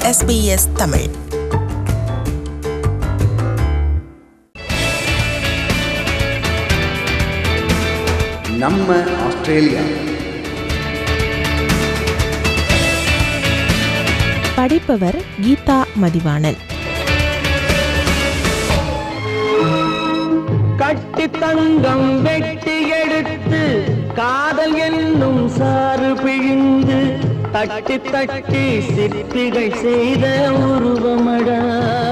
SBS Tamil நம்ம Australia படிப்பவர் Geetha Mathivanan கட்டி தங்கம் வெட்டி எடுத்து காதல் என்னும் சாறு பிழிந்து தட்டி தட்டி சிற்பிகள் செய்த உருவமடா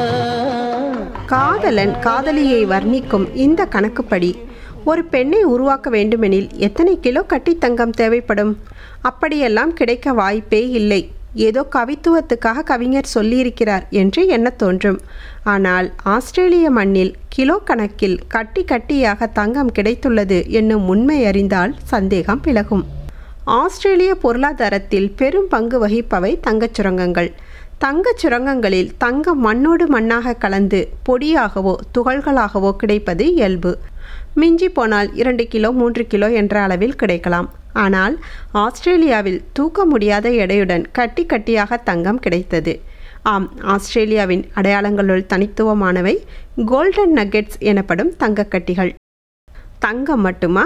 காதலன் காதலியை வர்ணிக்கும் இந்த கணக்குப்படி ஒரு பெண்ணை உருவாக்க வேண்டுமெனில் எத்தனை கிலோ கட்டி தங்கம் தேவைப்படும் அப்படியெல்லாம் கிடைக்க வாய்ப்பே இல்லை ஏதோ கவித்துவத்துக்காக கவிஞர் சொல்லியிருக்கிறார் என்று எண்ணத் தோன்றும் ஆனால் ஆஸ்திரேலிய மண்ணில் கிலோ கணக்கில் கட்டி கட்டியாக தங்கம் கிடைத்துள்ளது என்னும் உண்மை அறிந்தால் சந்தேகம் விலகும் ஆஸ்திரேலிய பொருளாதாரத்தில் பெரும் பங்கு வகிப்பவை தங்கச் சுரங்கங்கள் தங்கச் சுரங்கங்களில் தங்கம் மண்ணோடு மண்ணாக கலந்து பொடியாகவோ துகள்களாகவோ கிடைப்பது இயல்பு மிஞ்சி போனால் இரண்டு கிலோ மூன்று கிலோ என்ற அளவில் கிடைக்கலாம் ஆனால் ஆஸ்திரேலியாவில் தூக்க முடியாத எடையுடன் கட்டி கட்டியாக தங்கம் கிடைத்தது ஆம் ஆஸ்திரேலியாவின் அடையாளங்களுள் தனித்துவமானவை கோல்டன் நக்கெட்ஸ் எனப்படும் தங்கக்கட்டிகள் தங்கம் மட்டுமா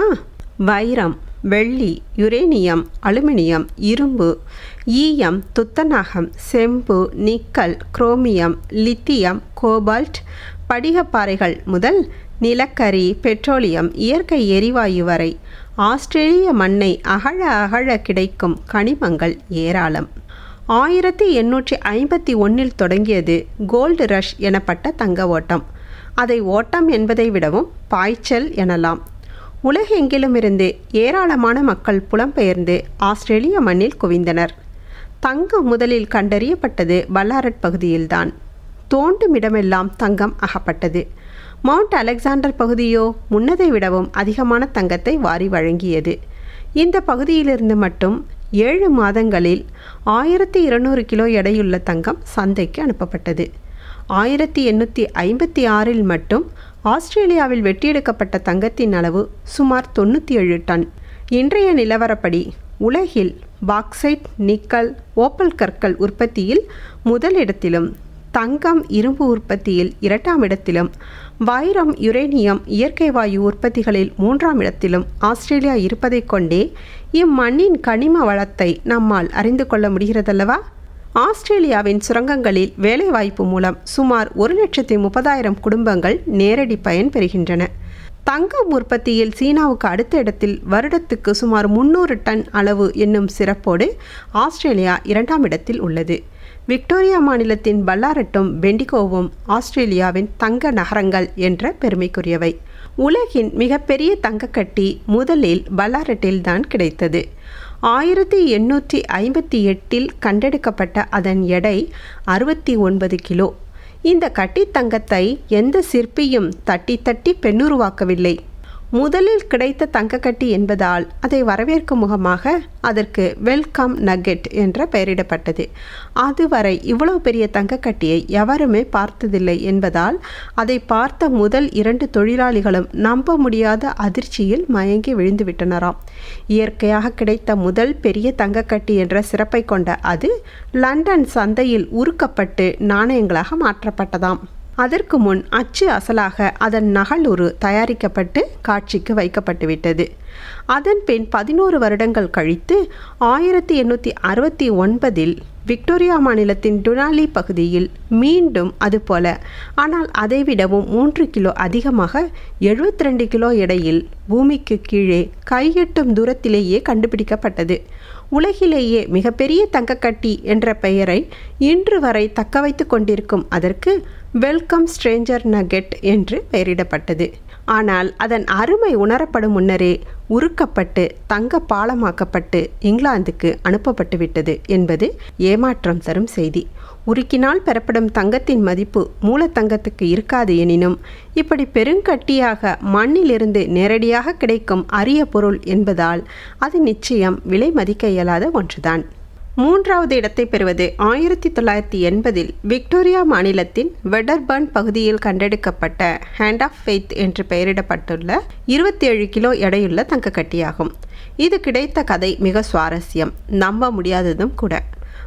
வைரம் வெள்ளி யுரேனியம் அலுமினியம் இரும்பு ஈயம் துத்தநாகம் செம்பு நிக்கல் குரோமியம் லித்தியம் கோபால்ட் படிகப்பாறைகள் முதல் நிலக்கரி பெட்ரோலியம் இயற்கை எரிவாயு வரை ஆஸ்திரேலிய மண்ணை அகழ அகழ கிடைக்கும் கனிமங்கள் ஏராளம் ஆயிரத்தி எண்ணூற்றி ஐம்பத்தி ஒன்றில் தொடங்கியது கோல்டு ரஷ் எனப்பட்ட தங்க ஓட்டம் அதை ஓட்டம் என்பதை விடவும் பாய்ச்சல் எனலாம் உலகெங்கிலும் இருந்து ஏராளமான மக்கள் புலம்பெயர்ந்து ஆஸ்திரேலிய மண்ணில் குவிந்தனர் தங்கம் முதலில் கண்டறியப்பட்டது பல்லாரட் பகுதியில்தான் தோண்டும் இடமெல்லாம் தங்கம் அகப்பட்டது மவுண்ட் அலெக்சாண்டர் பகுதியோ முன்னதை விடவும் அதிகமான தங்கத்தை வாரி வழங்கியது இந்த பகுதியிலிருந்து மட்டும் ஏழு மாதங்களில் ஆயிரத்தி இருநூறு கிலோ எடையுள்ள தங்கம் சந்தைக்கு அனுப்பப்பட்டது ஆயிரத்தி எண்ணூற்றி ஐம்பத்தி ஆறில் மட்டும் ஆஸ்திரேலியாவில் வெட்டியெடுக்கப்பட்ட தங்கத்தின் அளவு சுமார் தொண்ணூற்றி ஏழு டன் இன்றைய நிலவரப்படி உலகில் பாக்சைட் நிக்கல் ஓப்பல் கற்கள் உற்பத்தியில் முதலிடத்திலும் தங்கம் இரும்பு உற்பத்தியில் இரண்டாம் இடத்திலும் வைரம் யுரேனியம் இயற்கை வாயு உற்பத்திகளில் மூன்றாம் இடத்திலும் ஆஸ்திரேலியா இருப்பதைக் கொண்டே இம்மண்ணின் கனிம வளத்தை நம்மால் அறிந்து கொள்ள முடிகிறதல்லவா ஆஸ்திரேலியாவின் சுரங்கங்களில் வேலைவாய்ப்பு மூலம் சுமார் ஒரு லட்சத்தி முப்பதாயிரம் குடும்பங்கள் நேரடி பயன் பெறுகின்றன தங்கம் உற்பத்தியில் சீனாவுக்கு அடுத்த இடத்தில் வருடத்துக்கு சுமார் முன்னூறு டன் அளவு என்னும் சிறப்போடு ஆஸ்திரேலியா இரண்டாம் இடத்தில் உள்ளது விக்டோரியா மாநிலத்தின் பல்லாரட்டும் பெண்டிகோவும் ஆஸ்திரேலியாவின் தங்க நகரங்கள் என்ற பெருமைக்குரியவை உலகின் மிகப்பெரிய தங்கக்கட்டி முதலில் பல்லாரட்டில்தான் கிடைத்தது ஆயிரத்தி எண்ணூற்றி ஐம்பத்தி எட்டில் கண்டெடுக்கப்பட்ட அதன் எடை அறுபத்தி ஒன்பது கிலோ இந்த கட்டி தங்கத்தை எந்த சிற்பியும் தட்டி தட்டி பெண்ணுருவாக்கவில்லை முதலில் கிடைத்த தங்கக்கட்டி என்பதால் அதை வரவேற்கும் முகமாக அதற்கு வெல்கம் நக்கெட் என்ற பெயரிடப்பட்டது அதுவரை இவ்வளவு பெரிய தங்கக்கட்டியை எவருமே பார்த்ததில்லை என்பதால் அதை பார்த்த முதல் இரண்டு தொழிலாளிகளும் நம்ப முடியாத அதிர்ச்சியில் மயங்கி விழுந்துவிட்டனராம் இயற்கையாக கிடைத்த முதல் பெரிய தங்கக்கட்டி என்ற சிறப்பை கொண்ட அது லண்டன் சந்தையில் உருக்கப்பட்டு நாணயங்களாக மாற்றப்பட்டதாம் அதற்கு முன் அச்சு அசலாக அதன் நகலுரு தயாரிக்கப்பட்டு காட்சிக்கு வைக்கப்பட்டுவிட்டது அதன் பின் பதினோரு வருடங்கள் கழித்து ஆயிரத்தி எண்ணூற்றி அறுபத்தி ஒன்பதில் விக்டோரியா மாநிலத்தின் டுனாலி பகுதியில் மீண்டும் அதுபோல ஆனால் அதைவிடவும் மூன்று கிலோ அதிகமாக எழுபத்தி ரெண்டு கிலோ எடையில் பூமிக்கு கீழே கையெட்டும் தூரத்திலேயே கண்டுபிடிக்கப்பட்டது உலகிலேயே மிகப்பெரிய தங்கக்கட்டி என்ற பெயரை இன்று வரை தக்க வைத்து கொண்டிருக்கும் அதற்கு வெல்கம் ஸ்ட்ரேஞ்சர் நகெட் என்று பெயரிடப்பட்டது ஆனால் அதன் அருமை உணரப்படும் முன்னரே உருக்கப்பட்டு தங்க பாலமாக்கப்பட்டு இங்கிலாந்துக்கு அனுப்பப்பட்டு விட்டது என்பது ஏமாற்றம் தரும் செய்தி உருக்கினால் பெறப்படும் தங்கத்தின் மதிப்பு மூலத்தங்கத்துக்கு இருக்காது எனினும் இப்படி பெருங்கட்டியாக மண்ணிலிருந்து நேரடியாக கிடைக்கும் அரிய பொருள் என்பதால் அது நிச்சயம் விலை மதிக்க இயலாத ஒன்றுதான் மூன்றாவது இடத்தை பெறுவது ஆயிரத்தி தொள்ளாயிரத்தி எண்பதில் விக்டோரியா மாநிலத்தின் வெடர்பர்ன் பகுதியில் கண்டெடுக்கப்பட்ட ஹேண்ட் ஆஃப் ஃபெய்த் என்று பெயரிடப்பட்டுள்ள இருபத்தேழு கிலோ எடையுள்ள தங்கக்கட்டியாகும் இது கிடைத்த கதை மிக சுவாரஸ்யம் நம்ப முடியாததும் கூட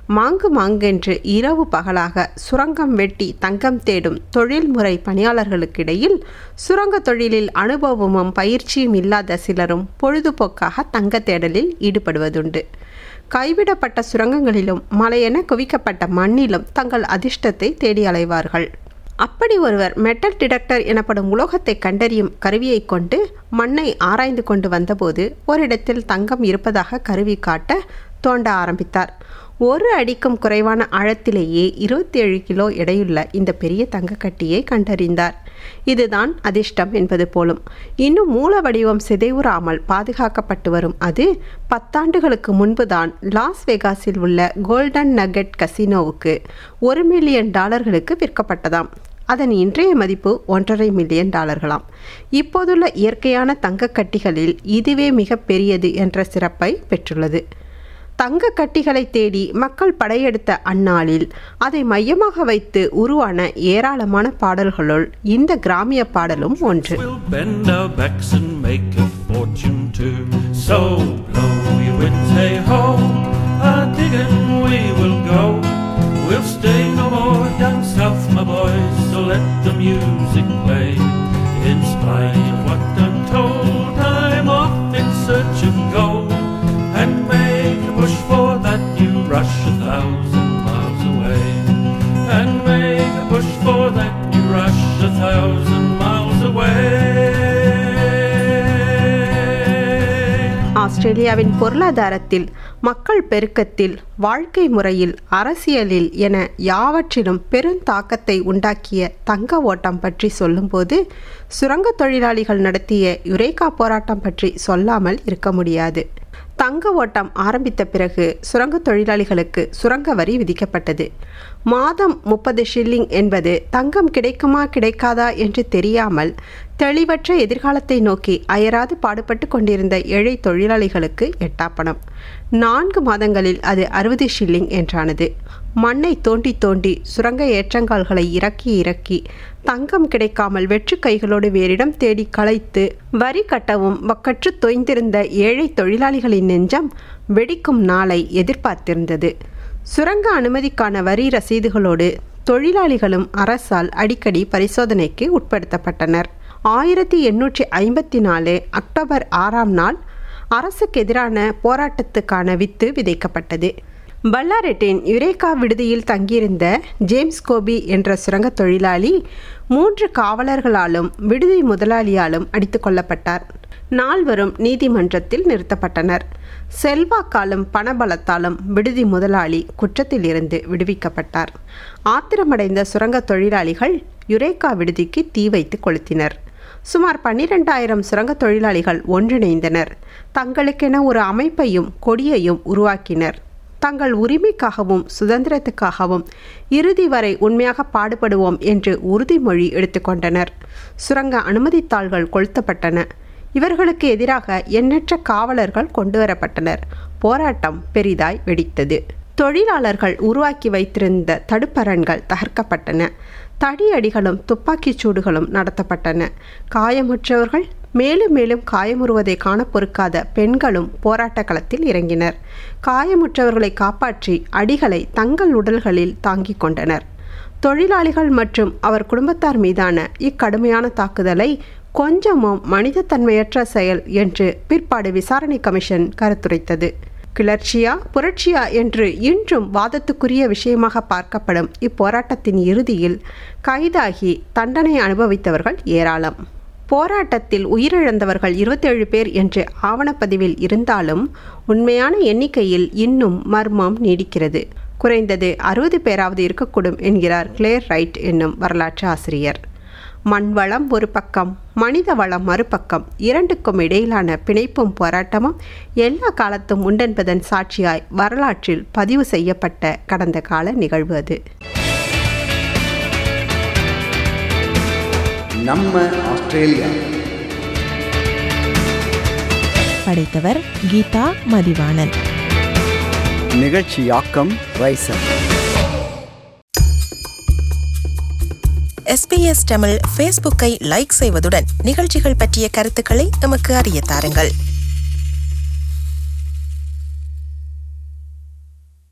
மாங்கு மாங்கென்று இரவு பகலாக சுரங்கம் வெட்டி தங்கம் தேடும் தொழில்முறை பணியாளர்களுக்கிடையில் சுரங்க தொழிலில் அனுபவமும் பயிற்சியும் இல்லாத சிலரும் பொழுதுபோக்காக தங்க தேடலில் ஈடுபடுவதுண்டு கைவிடப்பட்ட சுரங்கங்களிலும் மலையென குவிக்கப்பட்ட மண்ணிலும் தங்கள் அதிர்ஷ்டத்தை தேடி அலைவார்கள் அப்படி ஒருவர் மெட்டல் டிடெக்டர் எனப்படும் உலோகத்தை கண்டறியும் கருவியை கொண்டு மண்ணை ஆராய்ந்து கொண்டு வந்தபோது ஓரிடத்தில் தங்கம் இருப்பதாக கருவி காட்ட தோண்ட ஆரம்பித்தார் ஒரு அடிக்கும் குறைவான ஆழத்திலேயே இருபத்தி ஏழு கிலோ எடையுள்ள இந்த பெரிய தங்கக்கட்டியை கண்டறிந்தார் இதுதான் அதிர்ஷ்டம் என்பது போலும் இன்னும் மூல வடிவம் சிதைவுறாமல் பாதுகாக்கப்பட்டு வரும் அது பத்தாண்டுகளுக்கு முன்புதான் லாஸ் வெகாஸில் உள்ள கோல்டன் நகெட் கசினோவுக்கு ஒரு மில்லியன் டாலர்களுக்கு விற்கப்பட்டதாம் அதன் இன்றைய மதிப்பு ஒன்றரை மில்லியன் டாலர்களாம் இப்போதுள்ள இயற்கையான தங்கக்கட்டிகளில் இதுவே மிக பெரியது என்ற சிறப்பை பெற்றுள்ளது தங்க கட்டிகளை தேடி மக்கள் படையெடுத்த அந்நாளில் அதை மையமாக வைத்து உருவான ஏராளமான பாடல்களுள் இந்த கிராமிய பாடலும் ஒன்று We'll bend our backs and make a fortune too. So blow your winds, hey ho, a digging we will go. We'll stay no more down south, my boys, so let the music play. In spite of what I'm told, I'm off in search of gold. And make a push for that new rush a thousand miles away. And make a push for that new rush a thousand miles away. ஆஸ்திரேலியாவின் பொருளாதாரத்தில் மக்கள் பெருக்கத்தில் வாழ்க்கை முறையில் அரசியலில் என யாவற்றிலும் பெருந்தாக்கத்தை உண்டாக்கிய தங்க ஓட்டம் பற்றி சொல்லும்போது சுரங்கத் தொழிலாளிகள் நடத்திய யுரேகா போராட்டம் பற்றி சொல்லாமல் இருக்க முடியாது தங்க ஓட்டம் ஆரம்பித்த பிறகு சுரங்க தொழிலாளிகளுக்கு சுரங்க வரி விதிக்கப்பட்டது மாதம் முப்பது ஷில்லிங் என்பது தங்கம் கிடைக்குமா கிடைக்காதா என்று தெரியாமல் தெளிவற்ற எதிர்காலத்தை நோக்கி அயராது பாடுபட்டு கொண்டிருந்த ஏழை தொழிலாளிகளுக்கு எட்டாப்பணம் நான்கு மாதங்களில் அது அறுபது ஷில்லிங் என்றானது மண்ணை தோண்டி தோண்டி சுரங்க ஏற்றங்கால்களை இறக்கி இறக்கி தங்கம் கிடைக்காமல் வெற்று கைகளோடு வேறிடம் தேடி களைத்து வரி கட்டவும் வக்கற்று தொய்ந்திருந்த ஏழை தொழிலாளிகளின் நெஞ்சம் வெடிக்கும் நாளை எதிர்பார்த்திருந்தது சுரங்க அனுமதிக்கான வரி ரசீதுகளோடு தொழிலாளிகளும் அரசால் அடிக்கடி பரிசோதனைக்கு உட்படுத்தப்பட்டனர் ஆயிரத்தி எண்ணூற்றி ஐம்பத்தி நாலு அக்டோபர் ஆறாம் நாள் அரசுக்கு எதிரான போராட்டத்துக்கான வித்து விதைக்கப்பட்டது பல்லாரெட்டின் யுரேகா விடுதியில் தங்கியிருந்த ஜேம்ஸ் கோபி என்ற சுரங்கத் தொழிலாளி மூன்று காவலர்களாலும் விடுதி முதலாளியாலும் அடித்து கொல்லப்பட்டார் நால்வரும் நீதிமன்றத்தில் நிறுத்தப்பட்டனர் செல்வாக்காலும் பணபலத்தாலும் விடுதி முதலாளி குற்றத்திலிருந்து விடுவிக்கப்பட்டார் ஆத்திரமடைந்த சுரங்கத் தொழிலாளிகள் யுரேகா விடுதிக்கு தீ வைத்து கொளுத்தினர் சுமார் பன்னிரெண்டாயிரம் சுரங்கத் தொழிலாளிகள் ஒன்றிணைந்தனர் தங்களுக்கென ஒரு அமைப்பையும் கொடியையும் உருவாக்கினர் தங்கள் உரிமைக்காகவும் சுதந்திரத்துக்காகவும் இறுதி வரை உண்மையாக பாடுபடுவோம் என்று உறுதிமொழி எடுத்துக்கொண்டனர் சுரங்க அனுமதித்தாள்கள் கொளுத்தப்பட்டன இவர்களுக்கு எதிராக எண்ணற்ற காவலர்கள் கொண்டுவரப்பட்டனர் போராட்டம் பெரிதாய் வெடித்தது தொழிலாளர்கள் உருவாக்கி வைத்திருந்த தடுப்பரண்கள் தகர்க்கப்பட்டன தடியடிகளும் துப்பாக்கிச் சூடுகளும் நடத்தப்பட்டன காயமுற்றவர்கள் மேலும் மேலும் காயமுறுவதை காண பொறுக்காத பெண்களும் போராட்ட களத்தில் இறங்கினர் காயமுற்றவர்களை காப்பாற்றி அடிகளை தங்கள் உடல்களில் தாங்கிக் கொண்டனர் தொழிலாளிகள் மற்றும் அவர் குடும்பத்தார் மீதான இக்கடுமையான தாக்குதலை கொஞ்சமும் மனிதத்தன்மையற்ற செயல் என்று பிற்பாடு விசாரணை கமிஷன் கருத்துரைத்தது கிளர்ச்சியா புரட்சியா என்று இன்றும் வாதத்துக்குரிய விஷயமாக பார்க்கப்படும் இப்போராட்டத்தின் இறுதியில் கைதாகி தண்டனை அனுபவித்தவர்கள் ஏராளம் போராட்டத்தில் உயிரிழந்தவர்கள் இருபத்தேழு பேர் என்று ஆவணப்பதிவில் இருந்தாலும் உண்மையான எண்ணிக்கையில் இன்னும் மர்மம் நீடிக்கிறது குறைந்தது அறுபது பேராவது இருக்கக்கூடும் என்கிறார் கிளேர் ரைட் என்னும் வரலாற்று ஆசிரியர் மண் வளம் ஒரு பக்கம் மனித வளம் மறுபக்கம் இரண்டுக்கும் இடையிலான பிணைப்பும் போராட்டமும் எல்லா காலத்தும் உண்டென்பதன் சாட்சியாய் வரலாற்றில் பதிவு செய்யப்பட்ட கடந்த கால நிகழ்வு அது நம்ம ஆஸ்திரேலியா படைத்தவர் கீதா மதிவாணன் நிகழ்ச்சியாக்கம் ரைசர் எஸ்பிஎஸ் தமிழ் ஃபேஸ்புக்கை லைக் செய்வதுடன் நிகழ்ச்சிகள் பற்றிய கருத்துக்களை எமக்கு அறிய தாருங்கள்